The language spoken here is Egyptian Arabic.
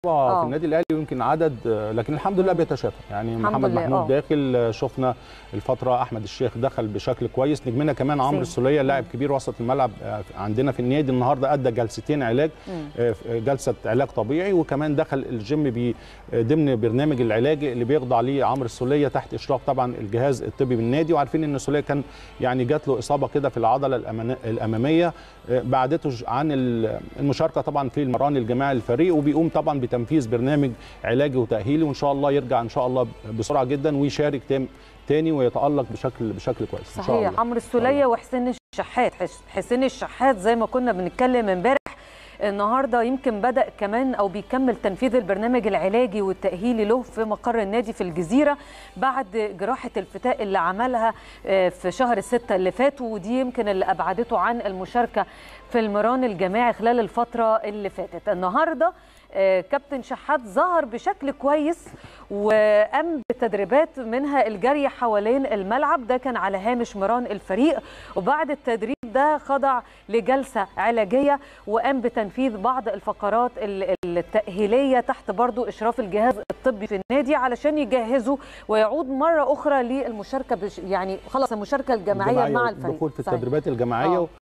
آه. في النادي الاهلي ويمكن عدد آه، لكن الحمد لله بيتشافى يعني الحمد محمد لله، محمود آه. داخل آه، شفنا الفتره احمد الشيخ دخل بشكل كويس نجمنا كمان سيم. عمرو السوليه لاعب كبير وسط الملعب آه، عندنا في النادي النهارده ادى جلستين علاج مم. آه، جلسه علاج طبيعي وكمان دخل الجيم بي- آه، ضمن برنامج العلاج اللي بيخضع ليه عمرو السوليه تحت اشراف طبعا الجهاز الطبي بالنادي وعارفين ان السوليه كان يعني جات له اصابه كده في العضله الأمana- الاماميه آه، بعدته ج- عن ال- المشاركه طبعا في المران الجماعي للفريق وبيقوم طبعا بتنفيذ برنامج علاجي وتاهيلي وان شاء الله يرجع ان شاء الله بسرعه جدا ويشارك تام تاني ويتالق بشكل بشكل كويس ان شاء الله صحيح عمرو السوليه وحسين الشحات حس- حسين الشحات زي ما كنا بنتكلم امبارح النهارده يمكن بدا كمان او بيكمل تنفيذ البرنامج العلاجي والتاهيلي له في مقر النادي في الجزيره بعد جراحه الفتاء اللي عملها آه، في شهر ستة اللي فات ودي يمكن اللي ابعدته عن المشاركه في المران الجماعي خلال الفتره اللي فاتت النهارده آه، كابتن شحات ظهر بشكل كويس وقام بتدريبات منها الجري حوالين الملعب ده كان على هامش مران الفريق وبعد التدريب ده خضع لجلسة علاجية وقام بتنفيذ بعض الفقرات ال- التأهيلية تحت برضو إشراف الجهاز الطبي في النادي علشان يجهزوا ويعود مرة أخرى للمشاركة بش يعني خلاص المشاركة الجماعية مع الفريق الدخول في صحيح. التدريبات الجماعيه آه.